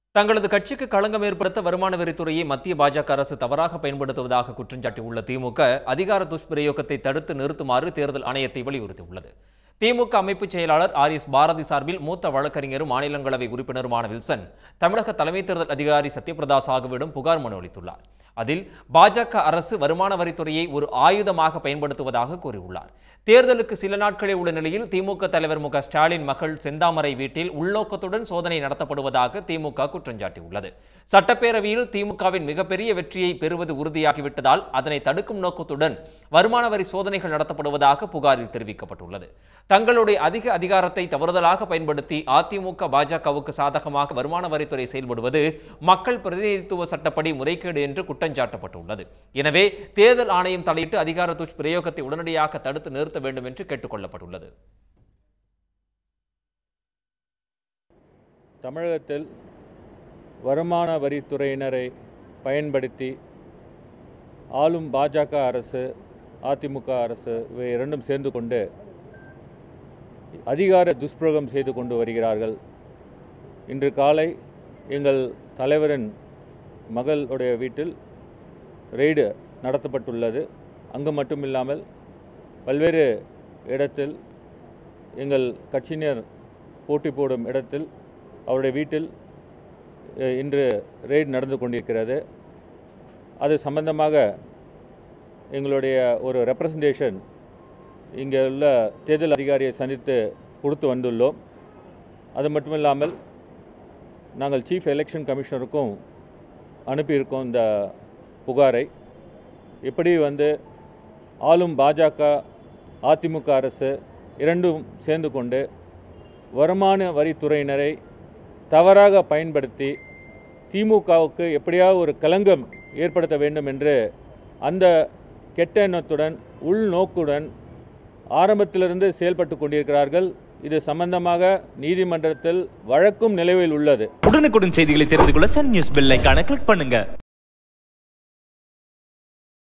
தங்களது கட்சிக்கு களங்கம் ஏற்படுத்த வருமான வரித்துறையை மத்திய பாஜக அரசு தவறாக பயன்படுத்துவதாக குற்றஞ்சாட்டியுள்ள திமுக அதிகார துஷ்பிரயோகத்தை தடுத்து நிறுத்துமாறு தேர்தல் ஆணையத்தை வலியுறுத்தியுள்ளது திமுக அமைப்பு செயலாளர் ஆர் எஸ் பாரதி சார்பில் மூத்த வழக்கறிஞரும் மாநிலங்களவை உறுப்பினருமான வில்சன் தமிழக தலைமை தேர்தல் அதிகாரி சத்யபிரதா சாகுவிடம் புகார் மனு அளித்துள்ளார் அதில் பாஜக அரசு வருமான வரித்துறையை ஒரு ஆயுதமாக பயன்படுத்துவதாக கூறியுள்ளார் தேர்தலுக்கு சில நாட்களே உள்ள நிலையில் திமுக தலைவர் மு க ஸ்டாலின் மகள் செந்தாமரை வீட்டில் உள்நோக்கத்துடன் சோதனை நடத்தப்படுவதாக திமுக குற்றஞ்சாட்டியுள்ளது சட்டப்பேரவையில் திமுகவின் மிகப்பெரிய வெற்றியை பெறுவது உறுதியாகிவிட்டதால் அதனை தடுக்கும் நோக்கத்துடன் வருமான வரி சோதனைகள் நடத்தப்படுவதாக புகாரில் தெரிவிக்கப்பட்டுள்ளது தங்களுடைய அதிக அதிகாரத்தை தவறுதலாக பயன்படுத்தி அதிமுக பாஜகவுக்கு சாதகமாக வருமான வரித்துறை செயல்படுவது மக்கள் பிரதிநிதித்துவ சட்டப்படி முறைகேடு என்று குற்றஞ்சாட்டப்பட்டுள்ளது எனவே தேர்தல் ஆணையம் தலையிட்டு அதிகார துஷ்பிரயோகத்தை உடனடியாக தடுத்து நிறுத்த வேண்டும் என்று கேட்டுக்கொள்ளப்பட்டுள்ளது தமிழகத்தில் வருமான வரித்துறையினரை பயன்படுத்தி ஆளும் பாஜக அரசு அதிமுக அரசு இவை இரண்டும் சேர்ந்து கொண்டு அதிகார துஷ்பிரயோகம் செய்து கொண்டு வருகிறார்கள் இன்று காலை எங்கள் தலைவரின் மகளுடைய வீட்டில் ரெய்டு நடத்தப்பட்டுள்ளது அங்கு மட்டுமில்லாமல் பல்வேறு இடத்தில் எங்கள் கட்சியினர் போட்டி போடும் இடத்தில் அவருடைய வீட்டில் அஹ், இன்று ரெய்டு நடந்து கொண்டிருக்கிறது அது சம்பந்தமாக எங்களுடைய ஒரு ரெப்ரசன்டேஷன் இங்கே உள்ள தேர்தல் அதிகாரியை சந்தித்து கொடுத்து வந்துள்ளோம் அது மட்டும் இல்லாமல் நாங்கள் சீஃப் எலெக்ஷன் கமிஷனருக்கும் அனுப்பியிருக்கோம் இந்த புகாரை எப்படி வந்து ஆளும் பாஜக அதிமுக அரசு இரண்டும் சேர்ந்து கொண்டு வருமான வரித்துறையினரை தவறாக பயன்படுத்தி திமுகவுக்கு எப்படியாவது ஒரு களங்கம் ஏற்படுத்த வேண்டும் என்று அந்த கெட்ட எண்ணத்துடன் உள்நோக்குடன் ஆரம்பத்திலிருந்து செயல்பட்டு கொண்டிருக்கிறார்கள் இது சம்பந்தமாக நீதிமன்றத்தில் வழக்கும் நிலுவையில் உள்ளது உடனுக்குடன் செய்திகளை தெரிந்து கொள்ள சன் நியூஸ் பெல் ஐகானை கிளிக் பண்ணுங்க